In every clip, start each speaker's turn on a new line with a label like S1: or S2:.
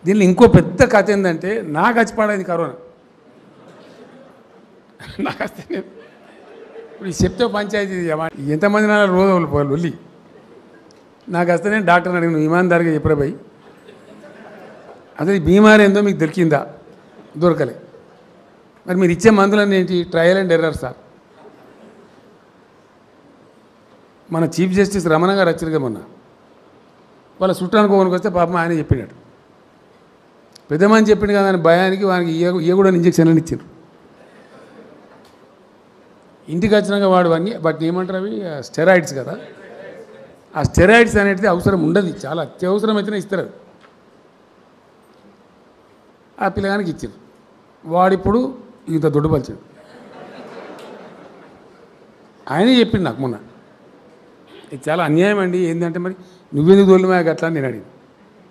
S1: దీనిలో ఇంకో పెద్ద కథ ఏంటంటే నాకు వచ్చి పడేది కరోనా నాకు వస్తే నేను ఇప్పుడు ఈ చెప్తే పంచాయతీ ఏమ- ఎంతమంది నా రోజు వాళ్ళు వెళ్ళి నాకు వస్తే నేను డాక్టర్ని అడిగిన ఇమాన్దారిగా చెప్పరా భయ్ అసలు ఈ బీమారి ఏందో మీకు దొరికిందా దొరకలే మరి మీరు ఇచ్చే మందులన్నీ ఏంటి ట్రయల్ అండ్ ఎర్రర్ సార్ మన చీఫ్ జస్టిస్ రమణ గారు వచ్చారు కదా మొన్న వాళ్ళ చుట్టానికి ఒకరికి వస్తే పాపం ఆయన చెప్పినాడు పెద్దమని చెప్పిండు కదా అని భయానికి వానికి ఇయ్య ఇయ్య కూడా ఇంజక్షన్లు ఇచ్చారు ఇంటికి వచ్చినాక వాడు అన్నీ వాటిని ఏమంటారు అవి స్టెరాయిడ్స్ కదా ఆ స్టెరాయిడ్స్ అనేది అవసరం ఉండదు చాలా అత్యవసరం అయితేనే ఇస్తారు అవి. ఆ పిల్లగానికి ఇచ్చారు వాడిప్పుడు ఇంత దొడ్డుపలిచాడు ఆయనే చెప్పిండు నాకు మొన్న ఇది చాలా అన్యాయం అండి ఏంటంటే మరి నువ్వెందుకు దొల్లిమా అట్లా అని నేను అడిగాను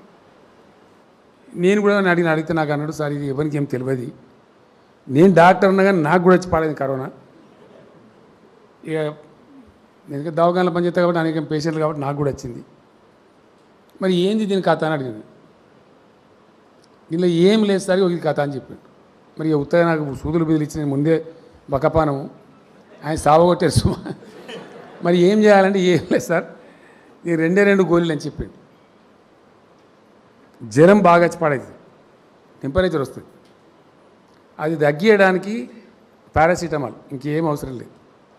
S1: నేను కూడా నన్ను అడిగిన అడిగితే నాకు అన్నాడు సార్ ఇది ఎవరికి ఏం తెలియదు నేను డాక్టర్ ఉన్నా కానీ నాకు కూడా వచ్చి పడేది కరోనా ఇక నేను ఇంకా దవాఖానలో పనిచేస్తా కాబట్టి అనేక పేషెంట్లు కాబట్టి నాకు కూడా వచ్చింది మరి ఏంది దీని కథ అని అడిగాను దీనిలో ఏం లేదు సార్ ఇది కథ అని చెప్పాడు మరి ఇక ఉత్తగా నాకు సూదులు బిదులు ఇచ్చిన ముందే బకపానము ఆయన సావగొట్టారు సుమా మరి ఏం చేయాలంటే ఏం లేదు సార్ నేను రెండే రెండు గోళీలు అని చెప్పాడు జ్వరం బాగా వచ్చి పడేది టెంపరేచర్ వస్తుంది అది తగ్గియడానికి పారాసిటమాల్ ఇంకేం అవసరం లేదు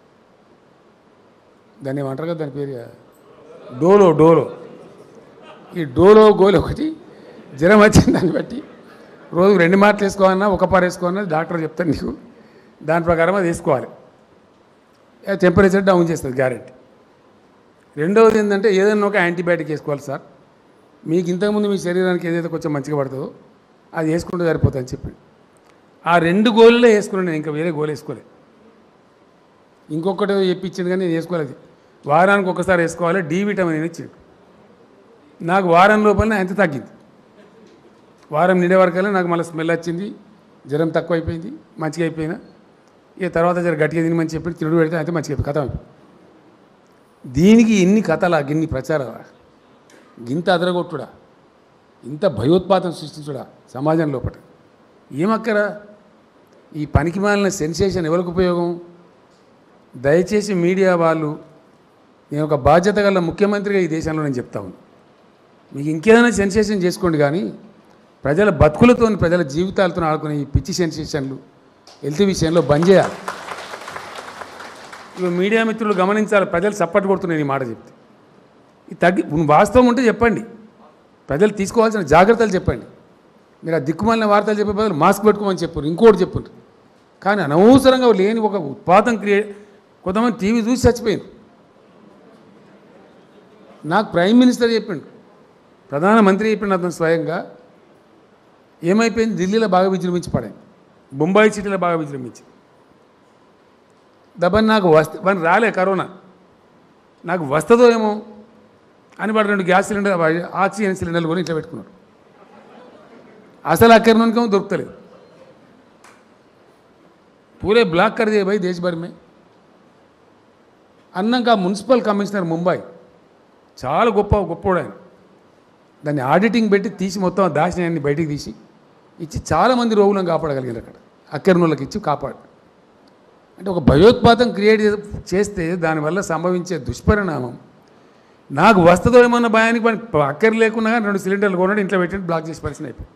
S1: దాన్ని ఏమంటారు కదా దాని పేరు డోలో డోలో ఈ డోలో గోలి ఒకటి జ్వరం వచ్చింది దాన్ని బట్టి రోజు రెండు మాటలు వేసుకోవాలన్నా ఒక పార వేసుకోవాలన్నా డాక్టర్ చెప్తాను నీకు దాని ప్రకారం అది వేసుకోవాలి టెంపరేచర్ డౌన్ చేస్తుంది గ్యారెంటీ రెండవది ఏంటంటే ఏదైనా ఒక యాంటీబయాటిక్ వేసుకోవాలి సార్ మీకు ఇంతకుముందు మీ శరీరానికి ఏదైతే కొంచెం మంచిగా పడుతుందో అది వేసుకుంటే సరిపోతుంది అని చెప్పి ఆ రెండు గోళ్ళే వేసుకున్నాను నేను ఇంకా వేరే గోలు వేసుకోలే ఇంకొకటి చెప్పించింది కానీ నేను వేసుకోలేదు వారానికి ఒకసారి వేసుకోవాలి డి విటమిన్ ఇచ్చిండు నాకు వారం లోపలనే అంత తగ్గింది వారం నిండే వరకల్లా నాకు మళ్ళీ స్మెల్ వచ్చింది జ్వరం తక్కువ అయిపోయింది మంచిగా అయిపోయినా ఇక తర్వాత జర గట్టిగా తినమని చెప్పి తిరుడు పెడితే అయితే మంచిగా అయిపోయింది కథ అయిపోయింది దీనికి ఎన్ని కథలా గిన్ని ప్రచారాలా గింత అదరగొట్టుడా ఇంత భయోత్పాతం సృష్టించుడా సమాజం లోపల ఏమక్కరా ఈ పనికి మాలిన సెన్సేషన్ ఎవరికి ఉపయోగం దయచేసి మీడియా వాళ్ళు నేను ఒక బాధ్యత గల ముఖ్యమంత్రిగా ఈ దేశంలో నేను చెప్తా ఉన్నాను మీకు ఇంకేదైనా సెన్సేషన్ చేసుకోండి కానీ ప్రజల బతుకులతో ప్రజల జీవితాలతో ఆడుకునే ఈ పిచ్చి సెన్సేషన్లు హెల్త్ విషయంలో బంద్ చేయాలి ఇవి మీడియా మిత్రులు గమనించాలి ప్రజలు సపోర్ట్ కొడుతున్నాయి ఈ మాట చెప్తే ఇది తగ్గి వాస్తవం ఉంటే చెప్పండి ప్రజలు తీసుకోవాల్సిన జాగ్రత్తలు చెప్పండి మీరు ఆ దిక్కుమాలిన వార్తలు చెప్పే బదులు మాస్క్ పెట్టుకోమని చెప్పారు ఇంకోటి చెప్పారు కానీ అనవసరంగా లేని ఒక ఉత్పాతం క్రియేట్ కొంతమంది టీవీ చూసి చచ్చిపోయింది నాకు ప్రైమ్ మినిస్టర్ చెప్పిండు ప్రధానమంత్రి చెప్పిండు అతను స్వయంగా ఏమైపోయింది ఢిల్లీలో బాగా విజృంభించి పడాయి బొంబాయి సిటీలో బాగా విజృంభించి దబ్బని నాకు వస్తే వాడిని రాలే కరోనా నాకు వస్తుందో ఏమో అని వాడు రెండు గ్యాస్ సిలిండర్ ఆక్సిజన్ సిలిండర్లు కొని ఇట్లా పెట్టుకున్నాడు అసలు అక్కడికేమో దొరుకుతలేదు पूरे ब्लॉक कर दिए भाई देश भर में అన్నాక మున్సిపల్ కమిషనర్ ముంబై చాలా గొప్ప గొప్పోడు ఆయన దాన్ని ఆడిటింగ్ పెట్టి తీసి మొత్తం ఆ దాచినాయన్ని బయటికి తీసి ఇచ్చి చాలామంది రోగులను కాపాడగలిగారు అక్కడ అక్కడినోళ్ళకి ఇచ్చి కాపాడు అంటే ఒక భయోత్పాతం క్రియేట్ చేస్తే దానివల్ల సంభవించే దుష్పరిణామం నాకు వస్తుందో ఏమన్న భయానికి పని అక్కర లేకున్నా కానీ రెండు సిలిండర్లు కొనడం ఇంట్లో పెట్టి బ్లాక్ చేసి పరిస్థితి అయిపోయింది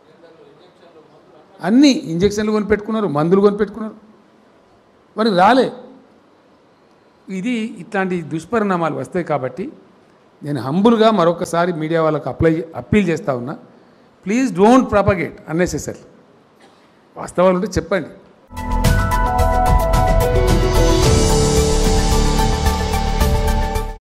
S1: అన్నీ ఇంజక్షన్లు కొని పెట్టుకున్నారు మందులు కొని పెట్టుకున్నారు మరి రాలే ఇది ఇట్లాంటి దుష్పరిణామాలు వస్తాయి కాబట్టి నేను హంబుల్గా మరొకసారి మీడియా వాళ్ళకు అప్లై అప్పీల్ చేస్తా ఉన్నా ప్లీజ్ డోంట్ ప్రపగేట్ అన్నెసెసరీ వాస్తవాలు ఉంటే చెప్పండి